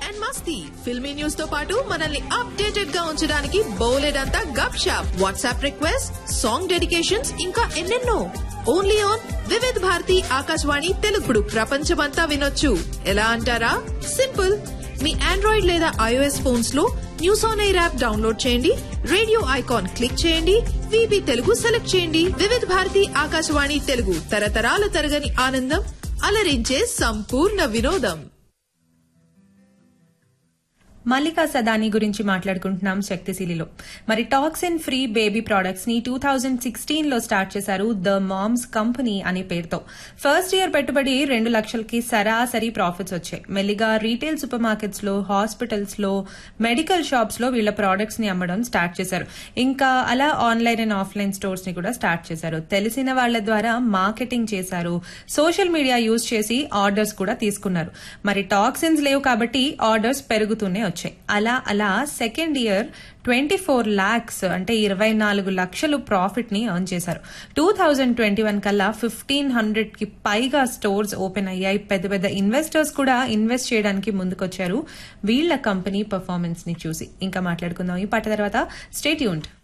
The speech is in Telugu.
అండ్ మస్తీ ఫిల్మీ న్యూస్ తో పాటు మనల్ని అప్డేటెడ్ గా ఉంచడానికి బోలెడంతా గప్ షాప్ వాట్సాప్ రిక్వెస్ట్ సాంగ్ డెడికేషన్స్ ఇంకా ఎన్నెన్నో ఓన్లీ ఆన్ వివిధ్ భారతి ఆకాశవాణి తెలుగుడు ప్రపంచమంతా వినొచ్చు ఎలా అంటారా సింపుల్ మీ ఆండ్రాయిడ్ లేదా ఐఓఎస్ ఫోన్స్ లో news on air app download చేయండి రేడియో ఐకాన్ క్లిక్ చేయండి విబి తెలుగు సెలెక్ట్ చేయండి వివిధ్ భారతి ఆకాశవాణి తెలుగు తరతరాల తరగని ఆనందం అలరించే సంపూర్ణ వినోదం మల్లికా సదాని గురించి మాట్లాడుకుంటున్నాం శక్తిశీలిలో మరి టాక్సిన్ ఫ్రీ బేబీ ప్రొడక్ట్స్ ని టూ థౌజండ్ సిక్స్టీన్ లో స్టార్ట్ చేశారు ద మామ్స్ కంపెనీ అనే పేరుతో ఫస్ట్ ఇయర్ పెట్టుబడి రెండు లక్షలకి సరాసరి ప్రాఫిట్స్ వచ్చాయి మెల్లిగా రీటైల్ సూపర్ మార్కెట్స్ లో హాస్పిటల్స్ లో మెడికల్ షాప్స్ లో వీళ్ళ ప్రొడక్ట్స్ ని అమ్మడం స్టార్ట్ చేశారు ఇంకా అలా ఆన్లైన్ అండ్ ఆఫ్లైన్ స్టోర్స్ ని కూడా స్టార్ట్ చేశారు తెలిసిన వాళ్ల ద్వారా మార్కెటింగ్ చేశారు సోషల్ మీడియా యూజ్ చేసి ఆర్డర్స్ కూడా తీసుకున్నారు మరి టాక్సిన్స్ లేవు కాబట్టి ఆర్డర్స్ పెరుగుతూనే వచ్చాయి అలా అలా second year twenty four lakhs అంటే ఇరవై నాలుగు లక్షలు ప్రాఫిట్ ని ఎర్న్ చేశారు టూ థౌజండ్ ట్వంటీ వన్ కల్లా ఫిఫ్టీన్ హండ్రెడ్ కి పైగా స్టోర్స్ ఓపెన్ అయ్యాయి పెద్ద పెద్ద ఇన్వెస్టర్స్ కూడా ఇన్వెస్ట్ చేయడానికి ముందుకొచ్చారు వీళ్ళ కంపెనీ పర్ఫార్మెన్స్ ని చూసి ఇంకా మాట్లాడుకుందాం ఈ పాట తర్వాత స్టేట్ యూంట్